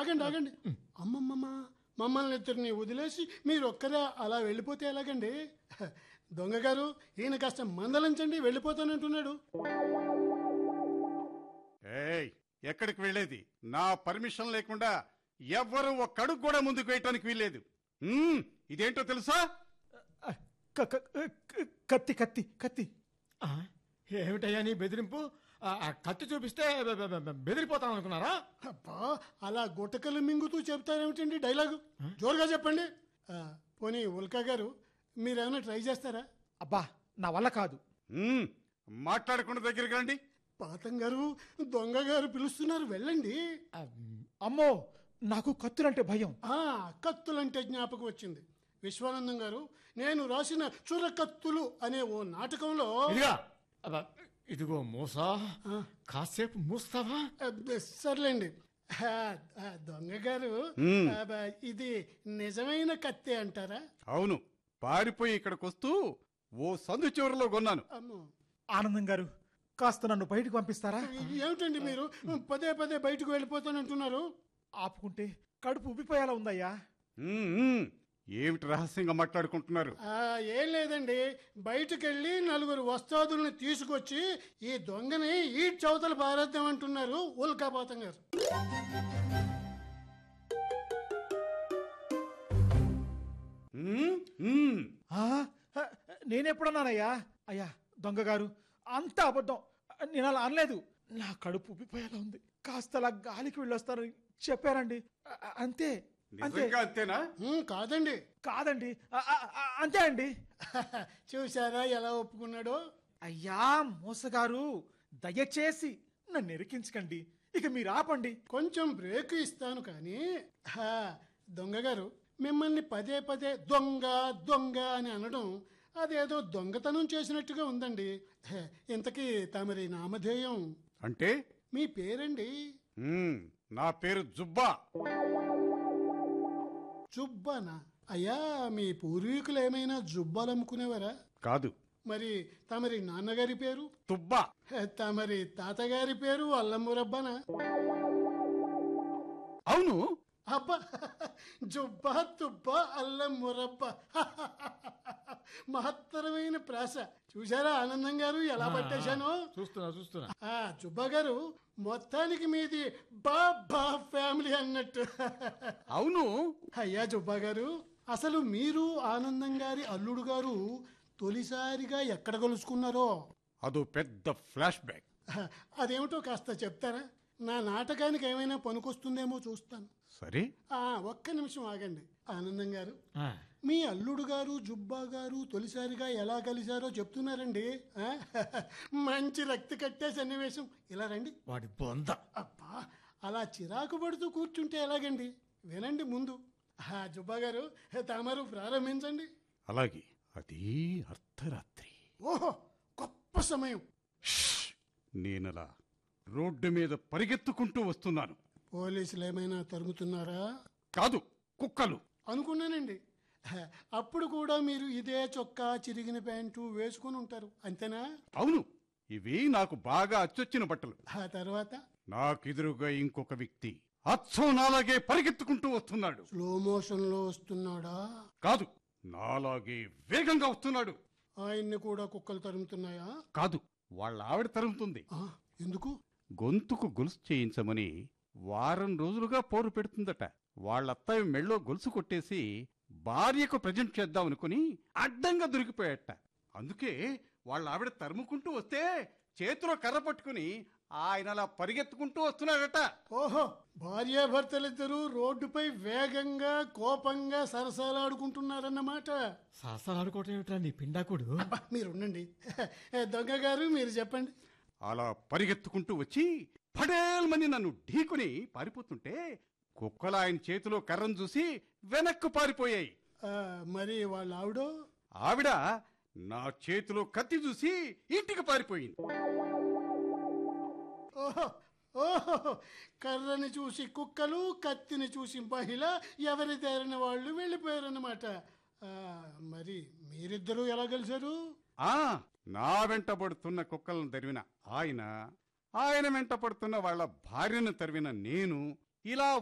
ఆగండి ఆగండి అమ్మమ్మమ్మ మమ్మల్ని ఇద్దరిని వదిలేసి మీరు ఒక్కరే అలా వెళ్ళిపోతే ఎలాగండి దొంగ గారు ఈయన కాస్త మందలించండి వెళ్ళిపోతానంటున్నాడు ఏయ్ ఎక్కడికి వెళ్ళేది నా పర్మిషన్ లేకుండా ఎవ్వరూ ఒక్క అడుగు కూడా ముందుకు వేయటానికి వీల్లేదు మ్మ్, ఇదేంటో తెలుసా క- క- క- కత్తి కత్తి కత్తి ఆ, ఏమిటయ్యా నీ బెదిరింపు ఆ, ఆ కత్తి చూపిస్తే బె- బె- బె- బెదిరిపోతాం అనుకున్నారా అబ్బా అలా గుట్టకలు మింగుతూ చెప్తారేమిటండి డైలాగు జోరుగా చెప్పండి ఆ, పోనీ ఉల్కా గారు మీరేమైనా ట్రై చేస్తారా అబ్బా నా వల్ల కాదు మ్మ్, మాట్లాడకుండా దగ్గరికి రండి పాతం గారు దొంగ గారు పిలుస్తున్నారు వెళ్ళండి ఆ, అమ్మో నాకు కత్తులంటే భయం ఆ కత్తులంటే జ్ఞాపకం వచ్చింది విశ్వానందం గారు నేను రాసిన చురకత్తులు అనే ఓ నాటకంలో ఇదిగా అబ్బా, ఇదిగో మూసా కాసేపు మూస్తావా అబ్బ, సర్లేండి ఆ, ఆ, దొంగ గారు మ్మ్. అబ్బ, ఇది నిజమైన కత్తే అంటారా అవును పారిపోయి ఇక్కడికి వస్తూ ఓ సందు చివరిలో కొన్నాను అమ్మో ఆనందం గారు కాస్త నన్ను బయటకు పంపిస్తారా ఏమిటండి మీరు పదే పదే బయటకు వెళ్ళిపోతానంటున్నారు ఆపుకుంటే కడుపు ఉబ్బిపోయేలా ఉందయ్యా మ్మ్, మ్మ్. ఏమిటి రహస్యంగా మాట్లాడుకుంటున్నారు ఆ, ఏం లేదండి బయటకెళ్ళి నలుగురు వస్తాదుల్ని తీసుకొచ్చి ఈ దొంగని ఈ చౌతలు పారేద్దామంటున్నారు ఉల్కాపాతం గారు మ్మ్, మ్మ్. ఆ, ఆ, నేనెప్పుడన్నానయ్యా అయ్యా దొంగ గారు అంత అబద్ధం నేను అలా అనలేదు నా కడుపు ఉబ్బిపోయేలా ఉంది కాస్త అలా గాలికి వెళ్ళొస్తారని చెప్పారండి ఆ, ఆ, అంతే అంతే నిజంగా అంతేనా ఉమ్, కాదండి కాదండి ఆ, ఆ, ఆ, అంతే అండి చూసారా ఎలా ఒప్పుకున్నాడో అయ్యా మోసగారు దయచేసి నన్ను ఎరికించకండి ఇక మీరు ఆపండి కొంచెం బ్రేక్ ఇస్తాను కానీ హా, దొంగ గారు మిమ్మల్ని పదే పదే దొంగ దొంగ అని అనడం అదేదో దొంగతనం చేసినట్టుగా ఉందండి హే, ఇంతకీ తమరి నామధేయం అంటే మీ పేరండి మ్మ్, నా పేరు జుబ్బా జుబ్బానా అయ్యా మీ పూర్వీకులు ఏమైనా జుబ్బాలు అమ్ముకునేవారా కాదు మరి తమరి నాన్నగారి పేరు తుబ్బా హే, తమరి తాతగారి పేరు అల్లమురబ్బనా అవును అబ్బా జుబ్బా తుబ్బా అల్లం మురబ్బ మహత్తరమైన ప్రాస చూసారా ఆనందం గారు ఎలా పట్టేశాను చూస్తున్నా చూస్తున్నా ఆ జుబ్బా గారు మొత్తానికి మీది బాబా ఫ్యామిలీ అన్నట్టు అవును అయ్యా జుబ్బా గారు అసలు మీరు ఆనందం గారి అల్లుడు గారు తొలిసారిగా ఎక్కడ కలుసుకున్నారో అదో పెద్ద ఫ్లాష్ బ్యాక్ అదేమిటో కాస్త చెప్తారా నా నాటకానికి ఏమైనా పనికొస్తుందేమో చూస్తాను సరే ఆ ఒక్క నిమిషం ఆగండి ఆనందం గారు ఆ, మీ అల్లుడు గారు జుబ్బా గారు తొలిసారిగా ఎలా కలిశారో చెప్తున్నారండి ఆ? మంచి రక్తి కట్టే సన్నివేశం ఇలా రండి వాడి బొంద అబ్బా అలా చిరాకు పడుతూ కూర్చుంటే ఎలాగండి వినండి ముందు ఆ జుబ్బా గారు తమరు ప్రారంభించండి అలాగే అది అర్ధరాత్రి ఓహో గొప్ప సమయం నేనలా రోడ్డు మీద పరిగెత్తుకుంటూ వస్తున్నాను పోలీసులు ఏమైనా తరుముతున్నారా కాదు కుక్కలు అనుకున్నానండి అప్పుడు కూడా మీరు ఇదే చొక్కా చిరిగిన ప్యాంటు వేసుకుని ఉంటారు అంతేనా అవును ఇవి నాకు బాగా అచ్చొచ్చిన బట్టలు ఆ తర్వాత నాకెదురుగా ఇంకొక వ్యక్తి అచ్చం నాలాగే పరిగెత్తుకుంటూ వస్తున్నాడు స్లో మోషన్ లో వస్తున్నాడా కాదు నాలాగే వేగంగా వస్తున్నాడు ఆయన్ని కూడా కుక్కలు తరుముతున్నాయా కాదు వాళ్ళ ఆవిడ తరుముతుంది ఆ, ఎందుకు గొంతుకు గొలుసు చేయించమని వారం రోజులుగా పోరు పెడుతుందట వాళ్ళ అత్తయ్య మెళ్ళో గొలుసు కొట్టేసి భార్యకు ప్రజెంట్ చేద్దామనుకుని అడ్డంగా దొరికిపోయాట అందుకే వాళ్ళ ఆవిడ తరుముకుంటూ వస్తే చేతిలో కర్ర పట్టుకుని ఆయన అలా పరిగెత్తుకుంటూ వస్తున్నాడట ఓహో భార్యాభర్తలిద్దరూ రోడ్డుపై వేగంగా కోపంగా సరసాలాడుకుంటున్నారన్నమాట సరసాలు ఆడుకోవటం ఏమిట్రా నీ పిండాకుడు అబ్బా, మీరుండండి దొంగ గారు మీరు చెప్పండి అలా పరిగెత్తుకుంటూ వచ్చి పడేల్మని నన్ను ఢీకుని పారిపోతుంటే కుక్కలు ఆయన చేతిలో కర్రను చూసి వెనక్కు పారిపోయాయి ఆ, మరి వాళ్ళ ఆవిడో ఆవిడ నా చేతిలో కత్తి చూసి ఇంటికి పారిపోయింది ఓహో ఓహో కర్రని చూసి కుక్కలు కత్తిని చూసి మహిళ ఎవరి తేరిన వాళ్ళు వెళ్ళిపోయారన్నమాట ఆ, మరి మీరిద్దరూ ఎలా కలిశారు ఆ నా వెంట పడుతున్న కుక్కలను తరివిన ఆయన ఆయన వెంట పడుతున్న వాళ్ళ భార్యను తరివిన నేను ఇలా